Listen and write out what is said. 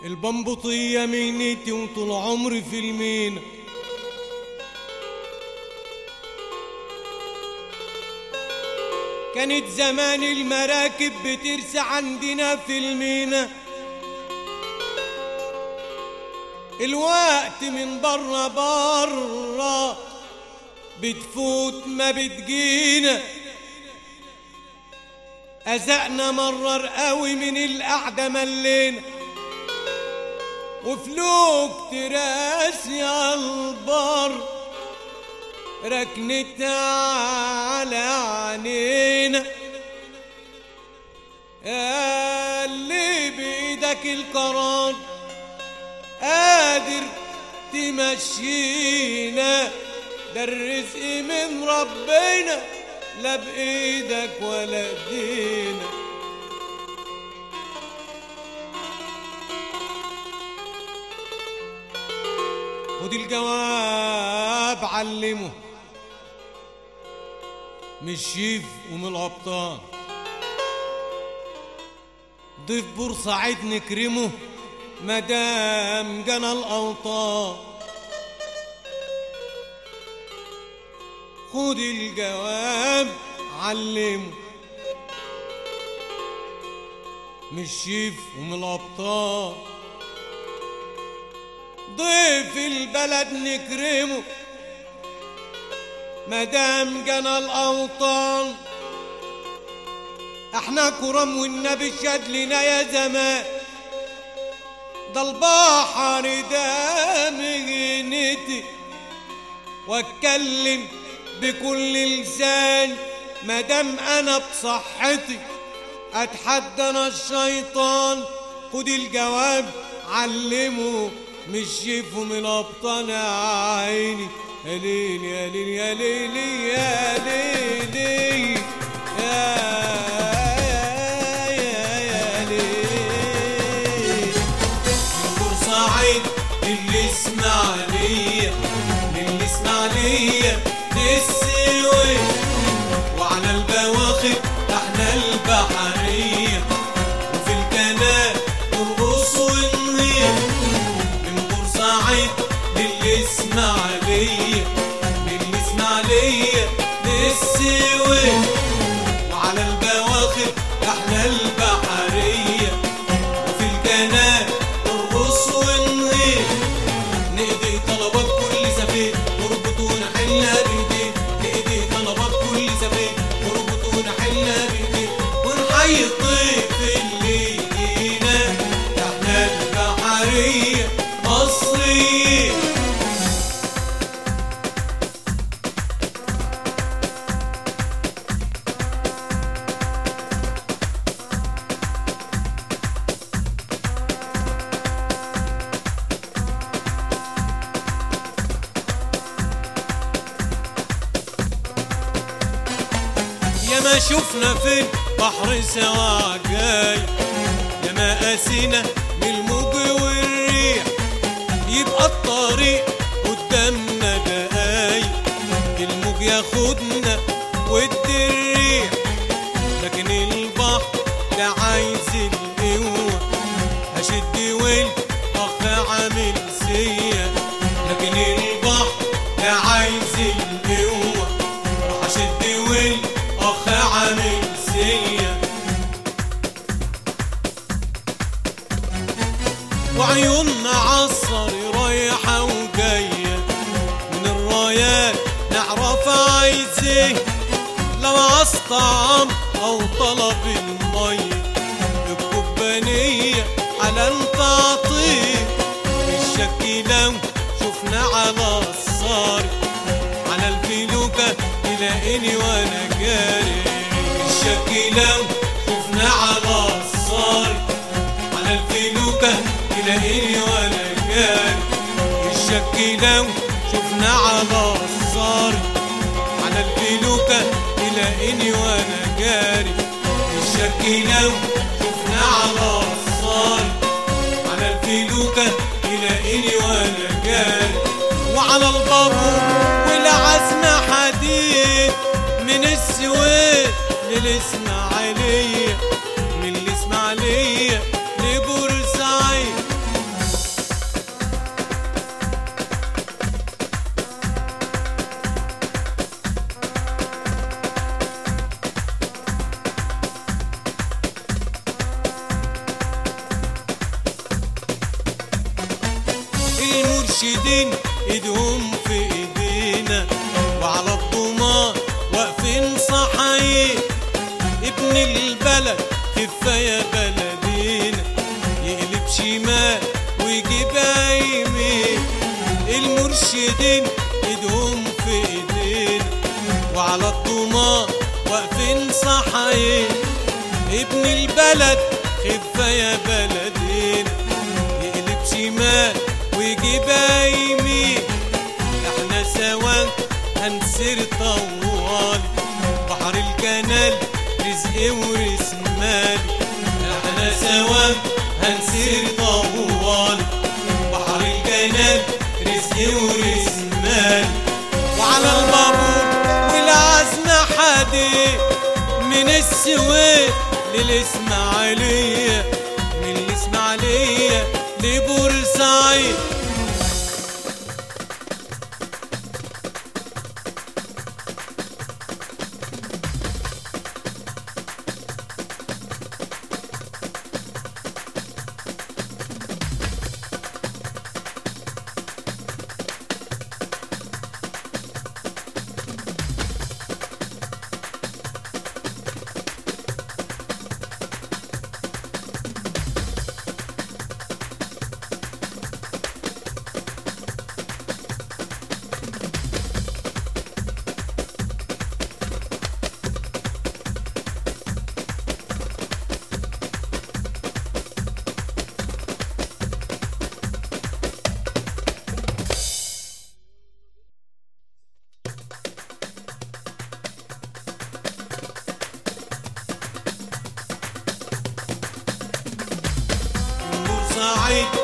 البنبطية مهنتي وطول عمري في المينا كانت زمان المراكب بترسى عندنا في المينا الوقت من برا برا بتفوت ما بتجينا أزقنا مرر قوي من القعدة ملينا وفلوك تراسي البر ركنتها على عينينا يا اللي بإيدك القرار قادر تمشينا ده الرزق من ربنا لا بإيدك ولا ايدينا خد الجواب علمه مش شيف ومن الابطال ضيف بورسعيد نكرمه مدام جنى الاوطان خد الجواب علمه مش شيف ومن الابطال ضيف البلد نكرمه مدام جنى الاوطان احنا كرم والنبي شاد لنا يا زمان ده البحر ده مهنتي واتكلم بكل لسان مدام انا بصحتي اتحدى انا الشيطان خد الجواب علمه مش شيفه من ابطال عيني يا ليل يا ليل يا ليل يا ليل يا يا يا ليل من بورسعيد للإسماعيلية للإسماعيلية للسويس وعلى البواخر احنا البحرية وفي الكنال نرقص ونغير من بورسعيد للإسماعيلية للإسماعيلية للسويس وعلى البواخر احنا البحرية وفي الكنال نرقص ونغير نقضي طلبات كل سفير نربط ونحلها بايديه نقضي طلبات كل سفير نربط ونحلها بايديه ونحيي الضيف اللي جينا احنا البحرية مصريين يا ما شفنا في البحر سوا جاي يا ما قاسينا من الموج والريح يبقى الطريق قدامنا دقايق الموج ياخدنا ودي الريح لكن البحر ده عايز القوة هشد ويل اخ عامل سيا لكن البحر ده عايز القوة راح اشد ويل اخ عامل سيا وعيوننا عالصر رايحة وجاية من الرايات نعرف عايز ايه لو عايز طعم او طلب المية الكوبانية على التعطيل الشك لو شفنا على الصار على الفلوكة تلاقيني وانا جاري الشك لو شفنا على الصار على الفلوكة تلاقيني وانا جاري الشك لو شفنا على الصار على الفلوكة تلاقيني وانا جاري الشك لو شفنا على الصار على الفلوكة تلاقيني وانا جاري وعلى البابور والعزم حديد من السويد للإسماعيلية من الإسماعيلية لبورسعيد المرشدين ايدهم في ايدينا وعلى الضمان واقفين صحايين ابن البلد كفاية بلدينا يقلب شمال ويجيب يمين المرشدين ايدهم في ايدينا وعلى الضمان واقفين صحايين ابن البلد كفاية بلدينا يقلب شمال ويجيب يمين احنا سوا هنسير طوالي بحر الكنال رزق ورزق مالي احنا سوا هنسير طوالي بحر الكنال رزق ورزق مالي وعلى البابور والعزم حدي من السويد للإسماعيلية من الإسماعيلية لبورسعيد بورسعيد